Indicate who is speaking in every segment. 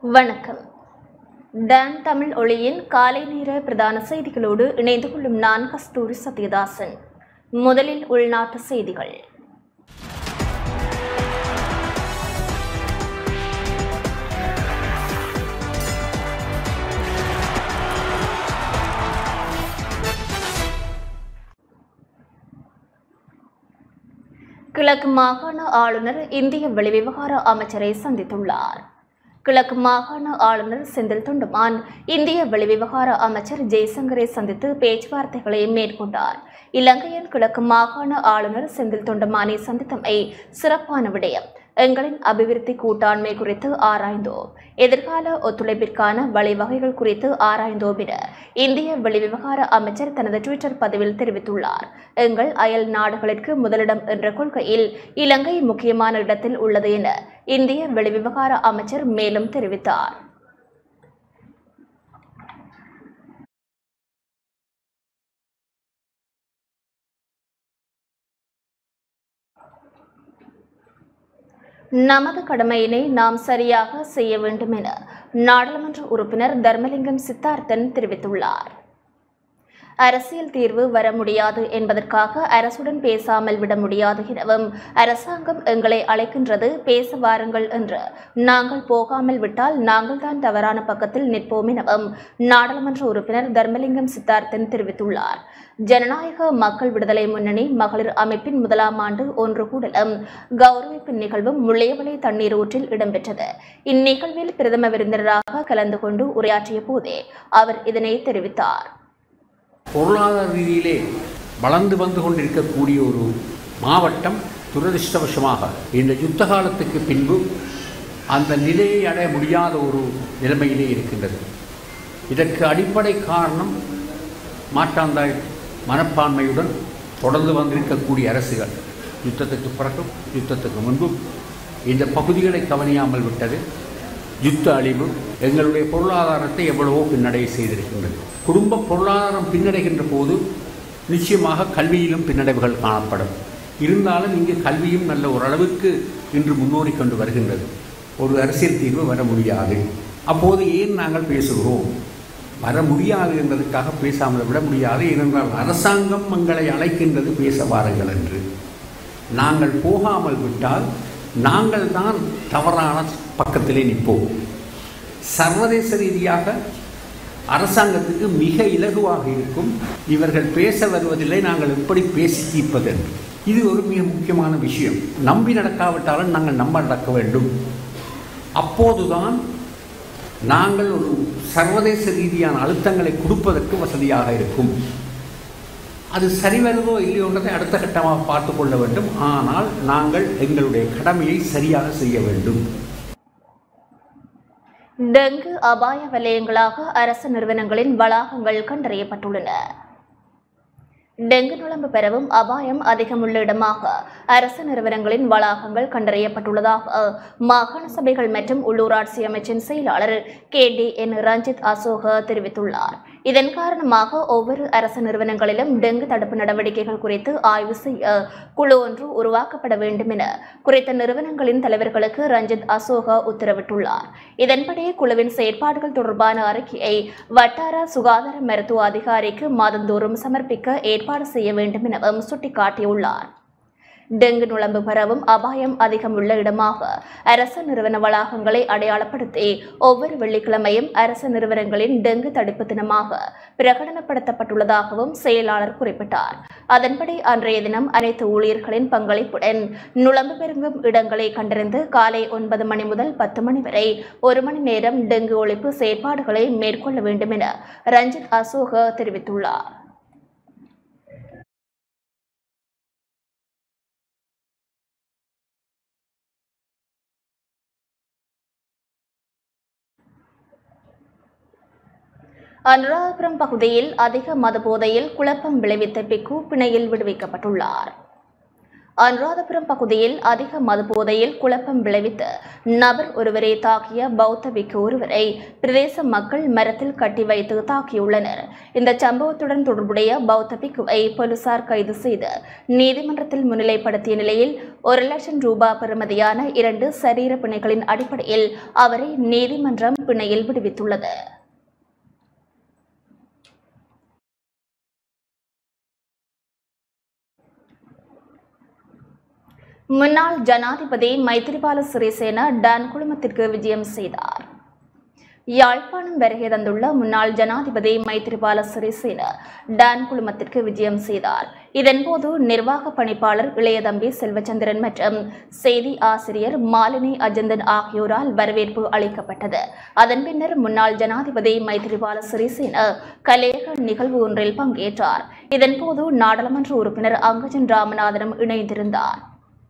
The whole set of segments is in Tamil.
Speaker 1: வணக்கம் டான் தமிழ் ஒளியின் காலை நேர பிரதான செய்திகளோடு இணைந்து கொள்ளும் நான் கஸ்தூரி சத்யதாசன் முதலில் உள்நாட்டு செய்திகள் கிழக்கு மாகாண ஆளுநர் இந்திய வெளிவிவகார அமைச்சரை சந்தித்துள்ளார் கிழக்கு மாகாண ஆளுநர் செந்தில் தொண்டுமான் இந்திய வெளிவிவகார அமைச்சர் ஜெய்சங்கரை சந்தித்து பேச்சுவார்த்தைகளை மேற்கொண்டார் இலங்கையின் கிழக்கு மாகாண ஆளுநர் செந்தில் தொண்டமானை சந்தித்தமை சிறப்பான விடயம் எங்களின் அபிவிருத்தி கூட்டாண்மை குறித்து ஆராய்ந்தோம் எதிர்கால ஒத்துழைப்பிற்கான வழிவகைகள் குறித்து ஆராய்ந்தோம் என இந்திய வெளிவிவகார அமைச்சர் தனது டுவிட்டர் பதிவில் தெரிவித்துள்ளார் எங்கள் அயல் நாடுகளிற்கு முதலிடம் என்ற கொள்கையில் இலங்கை முக்கியமான இடத்தில் உள்ளது என இந்திய வெளிவிவகார அமைச்சர் மேலும் தெரிவித்தார் நமது கடமையினை நாம் சரியாக செய்ய வேண்டும் என நாடாளுமன்ற உறுப்பினர் தர்மலிங்கம் சித்தார்த்தன் தெரிவித்துள்ளார் அரசியல் தீர்வு வர முடியாது என்பதற்காக அரசுடன் பேசாமல் விட முடியாது எனவும் அரசாங்கம் எங்களை அழைக்கின்றது பேச வாருங்கள் என்று நாங்கள் போகாமல் விட்டால் நாங்கள் தான் தவறான பக்கத்தில் நிற்போம் எனவும் நாடாளுமன்ற உறுப்பினர் தர்மலிங்கம் சித்தார்த்தன் தெரிவித்துள்ளார் ஜனநாயக மக்கள் விடுதலை முன்னணி மகளிர் அமைப்பின் முதலாம் ஆண்டு ஒன்று கூடலும் கௌரவிப்பு நிகழ்வும் முள்ளையவளை தண்ணீர் ஊற்றில் இடம்பெற்றது இந்நிகழ்வில் பிரதம விருந்தினராக கலந்து கொண்டு உரையாற்றிய போதே அவர் இதனை தெரிவித்தார்
Speaker 2: பொருளாதார ரீதியிலே வளர்ந்து வந்து கொண்டிருக்கக்கூடிய ஒரு மாவட்டம் துரதிருஷ்டவசமாக இந்த யுத்த காலத்துக்கு பின்பு அந்த நிலையை அடைய முடியாத ஒரு நிலைமையிலே இருக்கின்றது இதற்கு அடிப்படை காரணம் மாற்றாந்தாய் மனப்பான்மையுடன் தொடர்ந்து வந்திருக்கக்கூடிய அரசுகள் யுத்தத்துக்கு பிறகும் யுத்தத்துக்கு முன்பும் இந்த பகுதிகளை கவனியாமல் விட்டது யுத்த அழிவு எங்களுடைய பொருளாதாரத்தை எவ்வளவோ பின்னடைய செய்திருக்கின்றது குடும்ப பொருளாதாரம் பின்னடைகின்ற போது நிச்சயமாக கல்வியிலும் பின்னடைவுகள் காணப்படும் இருந்தாலும் இங்கு கல்வியும் நல்ல ஓரளவுக்கு இன்று முன்னோறி கொண்டு வருகின்றது ஒரு அரசியல் தீர்வு வர முடியாது அப்போது ஏன் நாங்கள் பேசுகிறோம் வர முடியாது என்பதற்காக பேசாமல் விட முடியாது ஏனென்றால் அரசாங்கம் எங்களை அழைக்கின்றது பேச வாருங்கள் என்று நாங்கள் போகாமல் விட்டால் நாங்கள் தான் தவறான பக்கத்திலே நிற்போம் சர்வதேச ரீதியாக அரசாங்கத்துக்கு மிக இலகுவாக இருக்கும் இவர்கள் பேச வருவதில்லை நாங்கள் எப்படி பேசி தீர்ப்பது என்று இது ஒரு மிக முக்கியமான விஷயம் நம்பி நடக்காவிட்டாலும் நாங்கள் நம்ப நடக்க வேண்டும் அப்போதுதான் நாங்கள் ஒரு சர்வதேச ரீதியான அழுத்தங்களை கொடுப்பதற்கு வசதியாக இருக்கும் அது சரி வருதோ இல்லையோன்றதை அடுத்த கட்டமாக பார்த்து கொள்ள வேண்டும் ஆனால் நாங்கள் எங்களுடைய கடமையை சரியாக செய்ய வேண்டும்
Speaker 1: டெங்கு அபாய வலயங்களாக அரசு நிறுவனங்களின் வளாகங்கள் கண்டறியப்பட்டுள்ளன டெங்கு நுழம்பு பெறவும் அபாயம் அதிகமுள்ள இடமாக அரசு நிறுவனங்களின் வளாகங்கள் கண்டறியப்பட்டுள்ளதாக மாகாண சபைகள் மற்றும் உள்ளூராட்சி அமைச்சின் செயலாளர் K D N Ranjith Asoka தெரிவித்துள்ளார் இதன் காரணமாக ஒவ்வொரு அரசு நிறுவனங்களிலும் டெங்கு தடுப்பு நடவடிக்கைகள் குறித்து ஆய்வு செய்ய குழு ஒன்று உருவாக்கப்பட வேண்டும் என குறித்த நிறுவனங்களின் தலைவர்களுக்கு ரஞ்சித் அசோகா உத்தரவிட்டுள்ளார் இதன்படி குழுவின் செயற்பாடுகள் தொடர்பான அறிக்கையை வட்டார சுகாதார மருத்துவ அதிகாரிக்கு மாதந்தோறும் சமர்ப்பிக்க ஏற்பாடு செய்ய வேண்டும் எனவும் சுட்டிக்காட்டியுள்ளார் டெங்கு நுழம்பு பரவும் அபாயம் அதிகம் உள்ள இடமாக அரசு நிறுவன வளாகங்களை அடையாளப்படுத்தி ஒவ்வொரு வெள்ளிக்கிழமையும் அரசு நிறுவனங்களின் டெங்கு தடுப்பு தினமாக பிரகடனப்படுத்தப்பட்டுள்ளதாகவும் செயலாளர் குறிப்பிட்டார் அதன்படி அன்றைய தினம் அனைத்து ஊழியர்களின் பங்களிப்புடன் நுழம்பு பெருங்கும் இடங்களை கண்டறிந்து காலை ஒன்பது மணி முதல் பத்து மணி வரை ஒரு மணி நேரம் டெங்கு ஒழிப்பு செயற்பாடுகளை மேற்கொள்ள வேண்டும் என ரஞ்சித் அசோக தெரிவித்துள்ளார் அனுராதபுரம் பகுதியில் அதிக மது போதையில் குழப்பம் விளைவித்த பிக்கு பிணையில் விடுவிக்கப்பட்டுள்ளார் அனுராதபுரம் பகுதியில் அதிக மது போதையில் குழப்பம் விளைவித்து நபர் ஒருவரை தாக்கிய பௌத்த பிக்கு ஒருவரை பிரதேச மக்கள் மரத்தில் கட்டி வைத்து தாக்கியுள்ளனர் இந்த சம்பவத்துடன் தொடர்புடைய பௌத்த பிக்குவை போலீசார் கைது செய்து நீதிமன்றத்தில் முன்னிலைப்படுத்திய நிலையில் ஒரு லட்சம் ரூபாய் பெறுமதியான இரண்டு சரீர பிணைகளின் அடிப்படையில் அவரை நீதிமன்றம் பிணையில் விடுவித்துள்ளது முன்னாள் ஜனாதிபதி மைத்திரிபால சிறிசேன டான் குழுமத்திற்கு விஜயம் செய்தார் யாழ்ப்பாணம் வருகை தந்துள்ள முன்னாள் ஜனாதிபதி மைத்திரிபால சிறிசேன டான் குழுமத்திற்கு விஜயம் செய்தார் இதன்போது நிர்வாக பணிப்பாளர் இளையதம்பி செல்வச்சந்திரன் மற்றும் செய்தி ஆசிரியர் மாலினி அஜந்தன் ஆகியோரால் வரவேற்பு அளிக்கப்பட்டது அதன் பின்னர் முன்னாள் ஜனாதிபதி மைத்திரிபால சிறிசேன கலையக நிகழ்வு ஒன்றில் பங்கேற்றார் இதன்போது நாடாளுமன்ற உறுப்பினர் அங்கஜன் ராமநாதனும் இணைந்திருந்தார்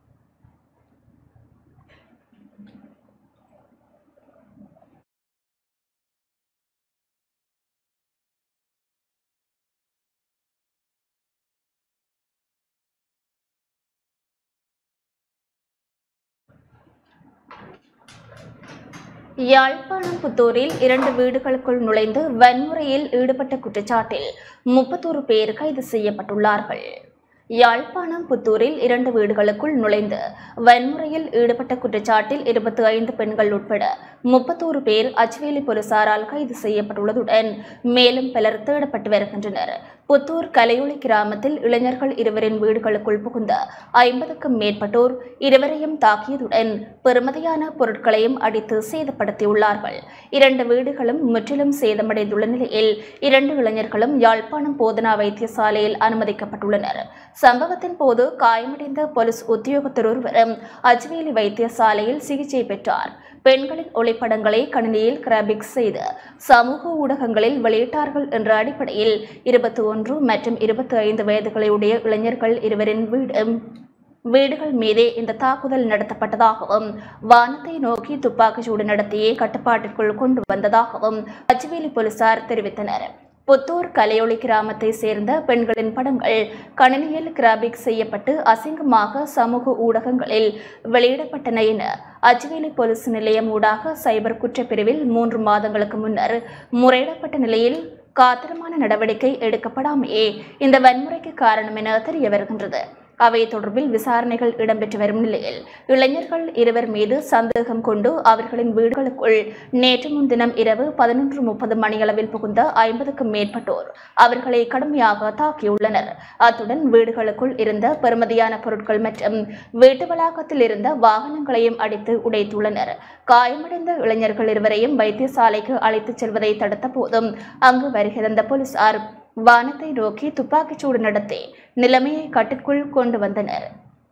Speaker 1: யாழ்ப்பாணம் புத்தூரில் இரண்டு வீடுகளுக்குள் நுழைந்து வன்முறையில் ஈடுபட்ட குற்றச்சாட்டில் முப்பத்தோரு பேர் கைது செய்யப்பட்டுள்ளார்கள் யாழ்ப்பாணம் புத்தூரில் இரண்டு வீடுகளுக்குள் நுழைந்து வன்முறையில் ஈடுபட்ட குற்றச்சாட்டில் இருபத்தி ஐந்து பெண்கள் உட்பட முப்பத்தோரு பேர் அச்வேலி போலீசாரால் கைது செய்யப்பட்டுள்ளதுடன் மேலும் பலர் தேடப்பட்டு வருகின்றனர் புத்தூர் கலையொளி கிராமத்தில் இளைஞர்கள் இருவரின் வீடுகளுக்குள் புகுந்த ஐம்பதுக்கும் மேற்பட்டோர் இருவரையும் தாக்கியதுடன் பெறுமதியான பொருட்களையும் அடித்து சேதப்படுத்தியுள்ளார்கள் இரண்டு வீடுகளும் முற்றிலும் சேதமடைந்துள்ள நிலையில் இரண்டு இளைஞர்களும் யாழ்ப்பாணம் போதனா வைத்தியசாலையில் அனுமதிக்கப்பட்டுள்ளனர் சம்பவத்தின் போது காயமடைந்த போலீஸ் உத்தியோகத்தர் ஒருவரும் அஜ்வேலி வைத்தியசாலையில் சிகிச்சை பெற்றார் பெண்களின் ஒளிப்படங்களை கணினியில் கிராபிக்ஸ் செய்து சமூக ஊடகங்களில் வெளியிட்டார்கள் என்ற அடிப்படையில் இருபத்தி ஒன்று மற்றும் இருபத்தி ஐந்து வயதுகளையுடைய இளைஞர்கள் இருவரின் வீடு வீடுகள் மீதே இந்த தாக்குதல் நடத்தப்பட்டதாகவும் வானத்தை நோக்கி துப்பாக்கிச்சூடு நடத்தியே கட்டுப்பாட்டிற்குள் கொண்டு வந்ததாகவும் அச்சுவேலி போலீசார் தெரிவித்தனர் புத்தூர் கலையொளி கிராமத்தை சேர்ந்த பெண்களின் படங்கள் கணினியில் கிராபிக் செய்யப்பட்டு அசிங்கமாக சமூக ஊடகங்களில் வெளியிடப்பட்டன என அச்சுவேலி போலீஸ் நிலையம் ஊடாக சைபர் குற்றப்பிரிவில் மூன்று மாதங்களுக்கு முன்னர் முறையிடப்பட்ட நிலையில் காத்திரமான நடவடிக்கை எடுக்கப்படாமையே இந்த வன்முறைக்கு காரணம் என தெரிய வருகின்றது அவை தொடர்பில் விசாரணைகள் இடம்பெற்று வரும் நிலையில் இளைஞர்கள் இருவர் மீது சந்தேகம் கொண்டு அவர்களின் வீடுகளுக்குள் நேற்று முன்தினம் இரவு பதினொன்று முப்பது மணியளவில் புகுந்த ஐம்பதுக்கும் மேற்பட்டோர் அவர்களை கடுமையாக தாக்கியுள்ளனர் அத்துடன் வீடுகளுக்குள் இருந்த பெறுமதியான பொருட்கள் மற்றும் வீட்டு வளாகத்தில் இருந்த வாகனங்களையும் அடித்து உடைத்துள்ளனர் காயமடைந்த இளைஞர்கள் இருவரையும் வைத்தியசாலைக்கு அழைத்துச் செல்வதை தடுத்த போதும் அங்கு வருகை தந்த போலீசார் வானத்தை நோக்கி துப்பாக்கிச்சூடு நடத்தி நிலைமையை கட்டுக்குள் கொண்டு வந்தனர்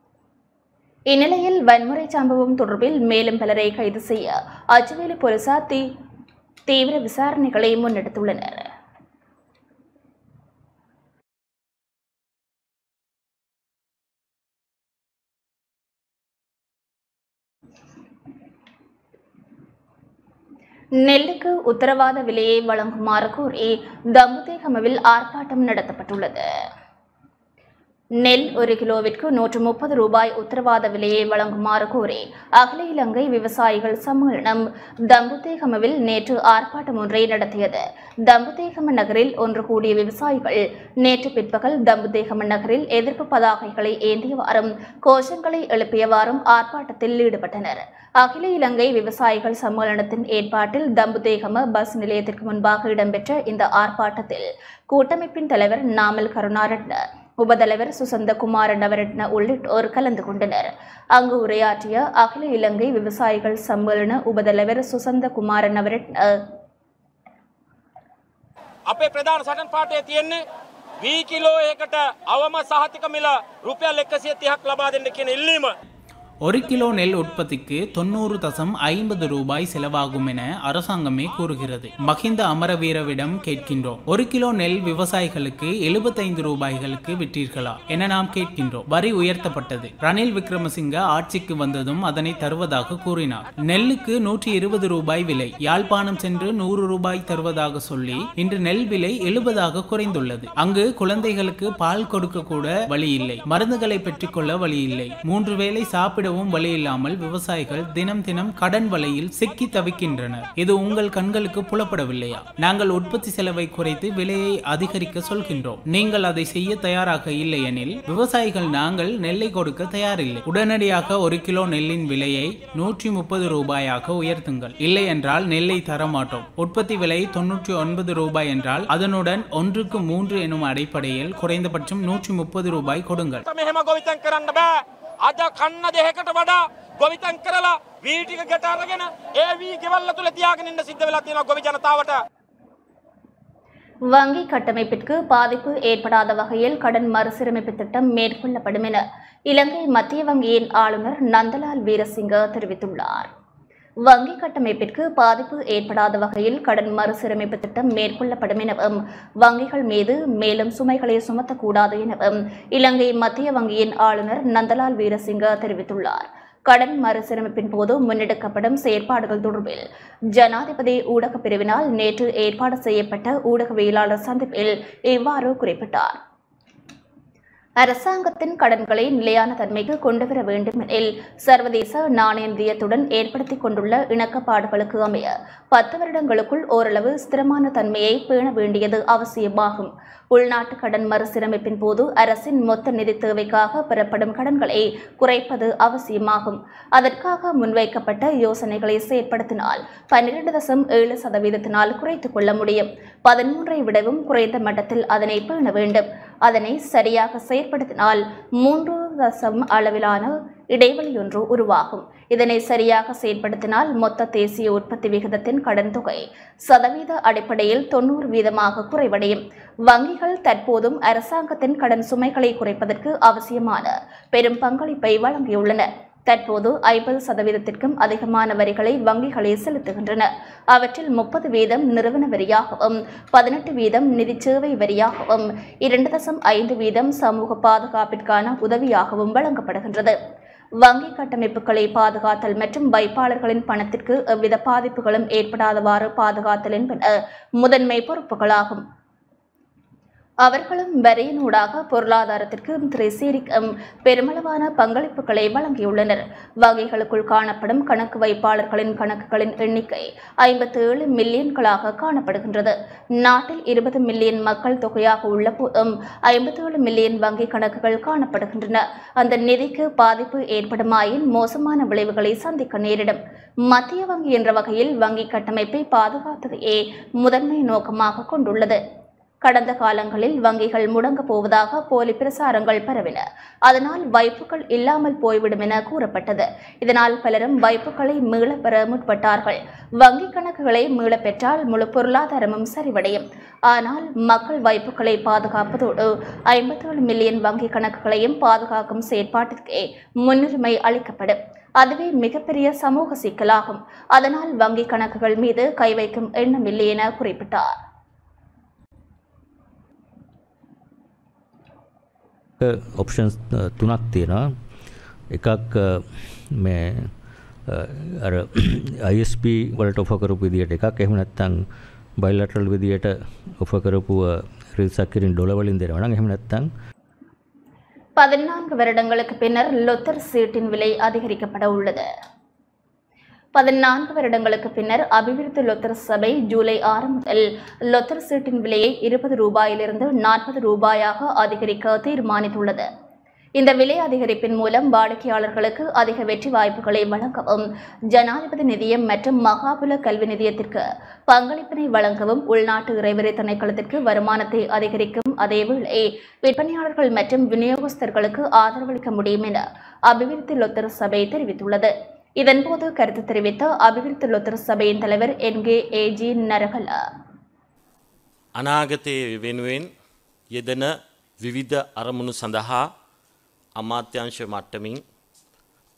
Speaker 1: இந்நிலையில் வன்முறை சம்பவம் தொடர்பில் மேலும் பலரை கைது செய்ய அச்சுவேலி போலீசார் தீ தீவிர விசாரணைகளை முன்னெடுத்துள்ளனர் நெல்லுக்கு உத்தரவாத விலையை வழங்குமாறு கோரி தம்புதேகமவில் ஆர்ப்பாட்டம் நடத்தப்பட்டுள்ளது நெல் ஒரு கிலோவிற்கு நூற்று முப்பது ரூபாய் உத்தரவாத விலையை வழங்குமாறு கோரி அகில இலங்கை விவசாயிகள் சம்மேளனம் தம்புதேகமவில் நேற்று ஆர்ப்பாட்டம் ஒன்றை நடத்தியது தம்புதேகம நகரில் ஒன்று கூடிய விவசாயிகள் நேற்று பிற்பகல் தம்புதேகம நகரில் எதிர்ப்பு பதாகைகளை ஏந்தியவாறும் கோஷங்களை எழுப்பியவாறும் ஆர்ப்பாட்டத்தில் ஈடுபட்டனர் அகில இலங்கை விவசாயிகள் சம்மேளனத்தின் ஏற்பாட்டில் தம்புதேகம பஸ் நிலையத்திற்கு முன்பாக இடம்பெற்ற இந்த ஆர்ப்பாட்டத்தில் கூட்டமைப்பின் தலைவர் நாமல் கருணாரட்ன உபதலைவர் சுசந்த குமார நவரட்ன உள்ளிட்டோர் கலந்து கொண்டனர் அங்கு உரையாற்றிய அகில இலங்கை விவசாயிகள் சம்மேளன உபதலைவர் சுசந்த குமார நவரட்ன
Speaker 3: අපේ ප්‍රධාන සටන් පාටේ තියෙන්නේ වී කිලෝ ඒකට අවම සහතික මිල රුපියල් 130ක් ලබා දෙන්න කියන ඉල්ලීම
Speaker 4: ஒரு கிலோ நெல் உற்பத்திக்கு தொண்ணூறு தசம் ஐம்பது ரூபாய் செலவாகும் என அரசாங்கமே கூறுகிறது மஹிந்த அமரவீரவிடம் கேட்கின்றோம் ஒரு கிலோ நெல் விவசாயிகளுக்கு எழுபத்தைந்து ரூபாய்களுக்கு விற்றீர்களா என நாம் கேட்கின்றோம் வரி உயர்த்தப்பட்டது ரணில் விக்ரமசிங்க ஆட்சிக்கு வந்ததும் அதனை தருவதாக கூறினார் நெல்லுக்கு நூற்றி இருபது ரூபாய் விலை யாழ்ப்பாணம் சென்று நூறு ரூபாய் தருவதாக சொல்லி இன்று நெல் விலை எழுபதாக குறைந்துள்ளது அங்கு குழந்தைகளுக்கு பால் கொடுக்க கூட வழி இல்லை மருந்துகளை பெற்றுக்கொள்ள வழி இல்லை மூன்று வேளை சாப்பிடவும் வழி இல்லாமல் விவசாயிகள் தினம் தினம் கடன் வலையில் சிக்கி தவிக்கின்றனர் இது உங்கள் கண்களுக்கு புலப்படவில்லையா நாங்கள் உற்பத்தி செலவை குறைத்து விலையை அதிகரிக்க சொல்கின்றோம் நீங்கள் அதை செய்ய தயாராக இல்லை எனில் விவசாயிகள் நாங்கள் நெல்லை கொடுக்க தயாரில்லை உடனடியாக ஒரு கிலோ நெல்லின் விலையை நூற்றி முப்பது ரூபாயாக உயர்த்துங்கள் இல்லை என்றால் நெல்லை தரமாட்டோம் உற்பத்தி விலை தொன்னூற்றி ஒன்பது ரூபாய் என்றால் அதனுடன் ஒன்றுக்கு மூன்று எனும் அடிப்படையில் குறைந்தபட்சம் நூற்றி முப்பது ரூபாய் கொடுங்கள்
Speaker 3: මෙහෙම ගොවිතැන් කරන්න බෑ. අද කන්න දෙහකට වඩා ගොවිතැන් කරලා වී ටික ගෙට අරගෙන ඒ වී ගෙවල්ල තුල තියාගෙන ඉන්න සිද්ධ වෙලා තියෙනවා ගොවි ජනතාවට.
Speaker 1: வங்கி கட்டமைப்பிற்கு பாதிப்பு ஏற்படாத வகையில் கடன் மறுசீரமைப்பு திட்டம் மேற்கொள்ளப்படும் என இலங்கை மத்திய வங்கியின் ஆளுநர் நந்தலால் வீரசிங்க தெரிவித்துள்ளார் வங்கி கட்டமைப்பிற்கு பாதிப்பு ஏற்படாத வகையில் கடன் மறுசீரமைப்பு திட்டம் மேற்கொள்ளப்படும் எனவும் வங்கிகள் மீது மேலும் சுமைகளை சுமத்தக்கூடாது எனவும் இலங்கை மத்திய வங்கியின் ஆளுநர் நந்தலால் வீரசிங்க தெரிவித்துள்ளார் கடன் மறுசீரமைப்பின் போது முன்னெடுக்கப்படும் செயற்பாடுகள் தொடர்பில் ஜனாதிபதி ஊடகப் பிரிவினால் நேற்று ஏற்பாடு செய்யப்பட்ட ஊடகவியலாளர் சந்திப்பில் இவ்வாறு குறிப்பிட்டார் அரசாங்கத்தின் கடன்களை நிலையான தன்மைக்கு கொண்டுவர வேண்டும் எனில் சர்வதேச நாணய நிதியத்துடன் ஏற்படுத்திக் கொண்டுள்ள இணக்கப்பாடுகளுக்கு அமைய பத்து வருடங்களுக்குள் ஓரளவு ஸ்திரமான தன்மையை பேண வேண்டியது அவசியமாகும் உள்நாட்டு கடன் மறுசீரமைப்பின் போது அரசின் மொத்த நிதி தேவைக்காக பெறப்படும் கடன்களை குறைப்பது அவசியமாகும் அதற்காக முன்வைக்கப்பட்ட யோசனைகளை செயற்படுத்தினால் பன்னிரண்டு தசம் ஏழு சதவீதத்தினால் குறைத்துக் கொள்ள முடியும் பதிமூன்றை விடவும் குறைந்த மட்டத்தில் அதனை பேண வேண்டும் அதனை சரியாக செயற்படுத்தினால் மூன்று தசம் அளவிலான இடைவெளி ஒன்று உருவாகும் இதனை சரியாக செயற்படுத்தினால் மொத்த தேசிய உற்பத்தி விகிதத்தின் கடன் தொகை சதவீத அடிப்படையில் தொண்ணூறு வீதமாக குறைவடையும் வங்கிகள் தற்போதும் அரசாங்கத்தின் கடன் சுமைகளை குறைப்பதற்கு அவசியமான பெரும் பங்களிப்பை வழங்கியுள்ளன தற்போது ஐம்பது சதவீதத்திற்கும் அதிகமான வரிகளை வங்கிகளே செலுத்துகின்றன அவற்றில் முப்பது வீதம் நிறுவன வரியாகவும் பதினெட்டு வீதம் நிதி சேவை வரியாகவும் இரண்டு தசம் ஐந்து வீதம் சமூக பாதுகாப்பிற்கான உதவியாகவும் வழங்கப்படுகின்றது வங்கி கட்டமைப்புகளை பாதுகாத்தல் மற்றும் வைப்பாளர்களின் பணத்திற்கு எவ்வித பாதிப்புகளும் ஏற்படாதவாறு பாதுகாத்தல் என்பன முதன்மை பொறுப்புகளாகும் அவர்களும் வரியினூடாக பொருளாதாரத்திற்கு திரைசீரிக்கும் பெருமளவான பங்களிப்புகளை வழங்கியுள்ளனர் வங்கிகளுக்குள் காணப்படும் கணக்கு வைப்பாளர்களின் கணக்குகளின் எண்ணிக்கை ஐம்பத்தி ஏழு மில்லியன்களாக காணப்படுகின்றது நாட்டில் இருபது மில்லியன் மக்கள் தொகையாக உள்ள போதும் ஐம்பத்தி ஏழு மில்லியன் வங்கி கணக்குகள் காணப்படுகின்றன அந்த நிதிக்கு பாதிப்பு ஏற்படுமாயின் மோசமான விளைவுகளை சந்திக்க நேரிடும் மத்திய வங்கி என்ற வகையில் வங்கி கட்டமைப்பை பாதுகாத்ததையே முதன்மை நோக்கமாக கொண்டுள்ளது கடந்த காலங்களில் வங்கிகள் முடங்கப் போவதாக போலி பிரசாரங்கள் பரவின அதனால் வைப்புகள் இல்லாமல் போய்விடும் என கூறப்பட்டது இதனால் பலரும் வைப்புகளை மீளப் பெற முற்பட்டார்கள் வங்கி கணக்குகளை மீளப் பெற்றால் முழு பொருளாதாரமும் சரிவடையும் ஆனால் மக்கள் வைப்புகளை பாதுகாப்பதோடு ஐம்பத்தேழு மில்லியன் வங்கி கணக்குகளையும் பாதுகாக்கும் செயற்பாட்டிற்கே முன்னுரிமை அளிக்கப்படும் அதுவே மிகப்பெரிய சமூக சிக்கலாகும் அதனால் வங்கி கணக்குகள் மீது கை வைக்கும் எண்ணமில்லை என குறிப்பிட்டார்
Speaker 5: ඔප්ෂන්ස් තුනක් තියෙනවා එකක් මේ අර ISP වලට ඔෆ කරපු විදියට එකක් එහෙම නැත්නම් බයිලටරල් විදියට ඔෆ කරපු රිල්සක්කිරින් ඩොලවලින් දෙනවා නම් එහෙම නැත්නම්
Speaker 1: பதினான்கு வருடங்களுக்கு பின்னர் லொத்தர் சீட்டின் விலை அதிகரிக்கப்பட உள்ளது பதினான்கு வருடங்களுக்கு பின்னர் அபிவிருத்தி லொத்தர் சபை ஜூலை ஆறு முதல் லொத்தர் சீட்டின் விலையை இருபது ரூபாயிலிருந்து நாற்பது ரூபாயாக அதிகரிக்க தீர்மானித்துள்ளது இந்த விலை அதிகரிப்பின் மூலம் வாடிக்கையாளர்களுக்கு அதிக வெற்றி வாய்ப்புகளை வழங்கவும் ஜனாதிபதி நிதியம் மற்றும் மகாபுல கல்வி நிதியத்திற்கு பங்களிப்பினை வழங்கவும் உள்நாட்டு இறைவரி திணைக்களத்திற்கு வருமானத்தை அதிகரிக்கும் அதேவேளை விற்பனையாளர்கள் மற்றும் விநியோகஸ்தர்களுக்கு ஆதரவளிக்க முடியும் என அபிவிருத்தி லொத்தர் சபை தெரிவித்துள்ளது இதன்போது கருத்து தெரிவித்த அபிவிருத்தி லொத்தர் சபையின் தலைவர் என் கே ஏஜி நரகல
Speaker 6: අනාගතයේ වෙනුවෙන් යෙදෙන විවිධ අරමුණු සඳහා අමාත්‍යංශ මට්ටමින්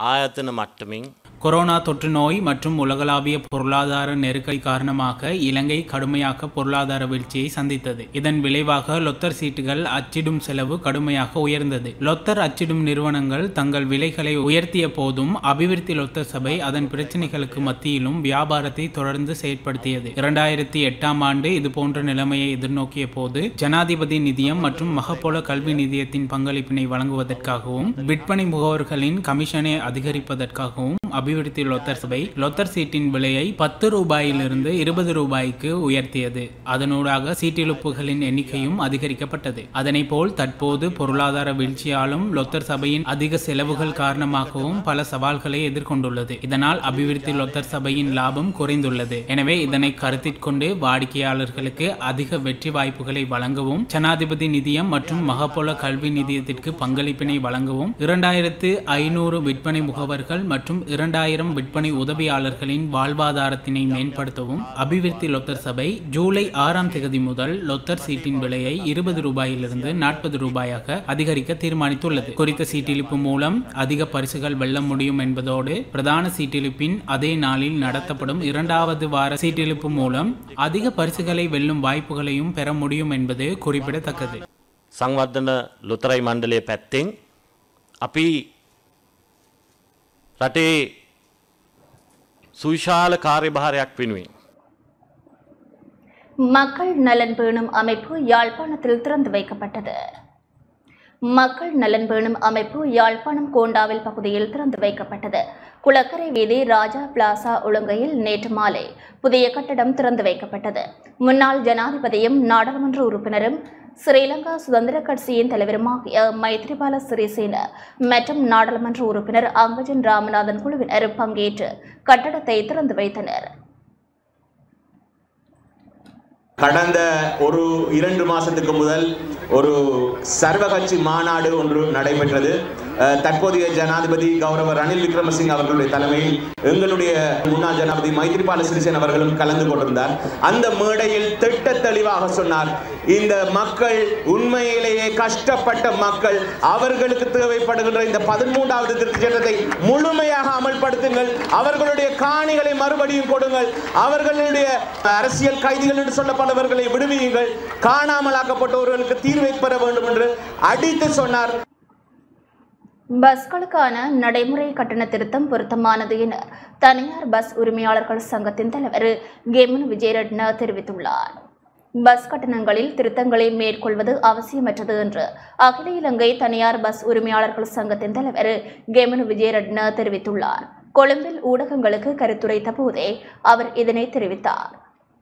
Speaker 6: ආයතන මට්ටමින්
Speaker 4: கொரோனா தொற்று நோய் மற்றும் உலகளாவிய பொருளாதார நெருக்கடி காரணமாக இலங்கை கடுமையாக பொருளாதார வீழ்ச்சியை சந்தித்தது இதன் விளைவாக லொத்தர் சீட்டுகள் அச்சிடும் செலவு கடுமையாக உயர்ந்தது லொத்தர் அச்சிடும் நிறுவனங்கள் தங்கள் விலைகளை உயர்த்திய போதும் அபிவிருத்தி லொத்தர் சபை அதன் பிரச்சனைகளுக்கு மத்தியிலும் வியாபாரத்தை தொடர்ந்து செயற்படுத்தியது இரண்டாயிரத்தி எட்டாம் ஆண்டு இது போன்ற நிலைமையை எதிர்நோக்கிய போது ஜனாதிபதி நிதியம் மற்றும் மகப்போல கல்வி நிதியத்தின் பங்களிப்பினை வழங்குவதற்காகவும் விற்பனை முகவர்களின் கமிஷனை அதிகரிப்பதற்காகவும் அபிவிருத்தி லொத்தர் சபை லொத்தர் சீட்டின் விலையை பத்து ரூபாயிலிருந்து இருபது ரூபாய்க்கு உயர்த்தியது அதனூடாக சீட்டிழுப்புகளின் எண்ணிக்கையும் அதிகரிக்கப்பட்டது அதனை போல் தற்போது பொருளாதார வீழ்ச்சியாலும் லொத்தர் சபையின் அதிக செலவுகள் காரணமாகவும் பல சவால்களை எதிர்கொண்டுள்ளது இதனால் அபிவிருத்தி லொத்தர் சபையின் லாபம் குறைந்துள்ளது எனவே இதனை கருத்திற்கொண்டு வாடிக்கையாளர்களுக்கு அதிக வெற்றி வாய்ப்புகளை வழங்கவும் ஜனாதிபதி நிதியம் மற்றும் மகப்போல கல்வி நிதியத்திற்கு பங்களிப்பினை வழங்கவும் இரண்டாயிரத்து ஐநூறு விற்பனை முகவர்கள் மற்றும் இரண்டாயிரம் விற்பனை உதவியாளர்களின் வாழ்வாதாரத்தினை மேம்படுத்தவும் அபிவிருத்தி லொத்தர் சபை ஜூலை ஆறாம் தேதி முதல் லொத்தர் சீட்டின் விலையை இருபது ரூபாயிலிருந்து நாற்பது ரூபாயாக அதிகரிக்க தீர்மானித்துள்ளது குறித்த சீட்டிழிப்பு மூலம் அதிக பரிசுகள் வெல்ல முடியும் என்பதோடு பிரதான சீட்டிழிப்பின் அதே நாளில் நடத்தப்படும் இரண்டாவது வார சீட்டிழிப்பு மூலம் அதிக பரிசுகளை வெல்லும் வாய்ப்புகளையும் பெற முடியும் என்பது குறிப்பிடத்தக்கது
Speaker 6: සංවර්ධන ලොතරයි මණ්ඩලය පැත්තෙන් අපි රටේ සුවිශාල කාර්යභාරයක් වෙනුවෙන්.
Speaker 1: மக்கள் நலன் பேணும் அமைப்பு யாழ்ப்பாணத்தில் திறந்து வைக்கப்பட்டது மக்கள் நலன் பேணும் அமைப்பு யாழ்ப்பாணம் கோண்டாவில் பகுதியில் திறந்து வைக்கப்பட்டது குளக்கரை வீதி ராஜா பிளாசா ஒழுங்கையில் நேற்று மாலை புதிய கட்டடம் திறந்து வைக்கப்பட்டது முன்னாள் ஜனாதிபதியும் நாடாளுமன்ற உறுப்பினரும் ஸ்ரீலங்கா சுதந்திர கட்சியின் தலைவருமாகிய மைத்ரிபால சிறிசேன மற்றும் நாடாளுமன்ற உறுப்பினர் அங்கஜன் ராமநாதன் குழுவினர் பங்கேற்று கட்டடத்தை திறந்து வைத்தனர்
Speaker 7: கடந்த ஒரு இரண்டு மாசத்துக்கு முதல் ஒரு சர்வகட்சி மாநாடு ஒன்று நடைபெற்றது அஹ், தற்போதைய ஜனாதிபதி கௌரவ ரணில் விக்ரமசிங் அவர்களுடைய தலைமையில் எங்களுடைய முன்னாள் ஜனாதிபதி மைத்ரிபால சிறிசேன அவர்களும் கலந்து கொண்டிருந்தார் அந்த மேடையில் திட்ட தெளிவாக சொன்னார் இந்த மக்கள் உண்மையிலேயே கஷ்டப்பட்ட மக்கள் அவர்களுக்கு தேவைப்படுகின்ற இந்த பதிமூன்றாவது திருத்தச் சட்டத்தை முழுமையாக அமல்படுத்துங்கள் அவர்களுடைய காணிகளை மறுபடியும் கொடுங்கள் அவர்களுடைய அரசியல் கைதிகள் என்று சொல்லப்பட்டவர்களை விடுவியுங்கள் காணாமலாக்கப்பட்டவர்களுக்கு தீர்வை பெற வேண்டும் என்று அடித்து சொன்னார்
Speaker 1: பஸ்களுக்கான நடைமுறை கட்டண திருத்தம் பொருத்தமானது என தனியார் பஸ் உரிமையாளர்கள் சங்கத்தின் தலைவர் கெமன் விஜயரட்ன தெரிவித்துள்ளார் பஸ் கட்டணங்களில் திருத்தங்களை மேற்கொள்வது அவசியமற்றது என்று அகில இலங்கை தனியார் பஸ் உரிமையாளர்கள் சங்கத்தின் தலைவர் கெமன் விஜயரட்ன தெரிவித்துள்ளார் கொழும்பில் ஊடகங்களுக்கு கருத்துரைத்த போதே அவர் இதனை தெரிவித்தார்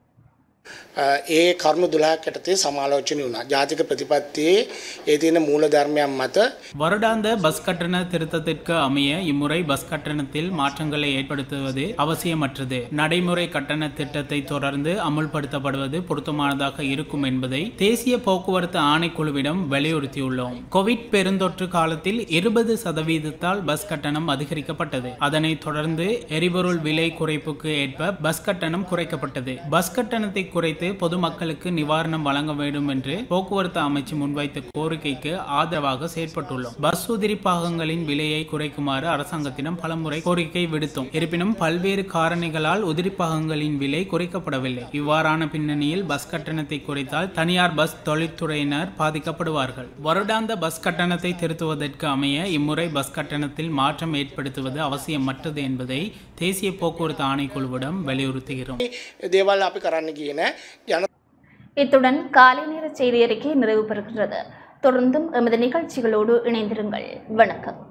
Speaker 8: ඒ කරුණු දුලාක් යටතේ සමාලෝචනය වුණා. ජාතික ප්‍රතිපත්තියේ ඒ තියෙන මූල ධර්මයන් මත
Speaker 4: வருடாந்த பஸ் கட்டண திருத்தத்திற்கு அமைய இம்முறை பஸ் கட்டணத்தில் மாற்றங்களை ஏற்படுத்துவது அவசியமற்றது நடைமுறை கட்டண திட்டத்தை தொடர்ந்து அமுல்படுத்தப்படுவது பொருத்தமானதாக இருக்கும் என்பதை தேசிய போக்குவரத்து ஆணைக்குழுவிடம் வலியுறுத்தியுள்ளோம் கோவிட் பெருந்தொற்று காலத்தில் இருபது சதவீதத்தால் பஸ் கட்டணம் அதிகரிக்கப்பட்டது அதனைத் தொடர்ந்து எரிபொருள் விலை குறைப்புக்கு ஏற்ப பஸ் கட்டணம் குறைக்கப்பட்டது பஸ் கட்டணத்தை குறைத்து பொதுமக்களுக்கு நிவாரணம் வழங்க வேண்டும் என்று போக்குவரத்து அமைச்சு முன்வைத்த கோரிக்கைக்கு ஆதரவாக செயற்பட்டுள்ளோம் பஸ் உதிரி பாகங்களின் விலையை குறைக்குமாறு அரசாங்கத்திடம் பலமுறை கோரிக்கை விடுத்தோம் இருப்பினும் பல்வேறு காரணிகளால் உதிரி பாகங்களின் விலை குறைக்கப்படவில்லை இவ்வாறான பின்னணியில் பஸ் கட்டணத்தை குறைத்தால் தனியார் பஸ் தொழில்துறையினர் பாதிக்கப்படுவார்கள் வருடாந்த பஸ் கட்டணத்தை திருத்துவதற்கு அமைய இம்முறை பஸ் கட்டணத்தில் மாற்றம் ஏற்படுத்துவது அவசியமற்றது என்பதை தேசிய போக்குவரத்து ஆணைக்குழுவிடம் வலியுறுத்துகிறோம்
Speaker 8: දේවල් අපි කරන්න කියන ජන
Speaker 1: இத்துடன் காலை நேர செய்தி அறிக்கை நிறைவு பெறுகிறது தொடர்ந்தும் எமது நிகழ்ச்சிகளோடு இணைந்திருங்கள் வணக்கம்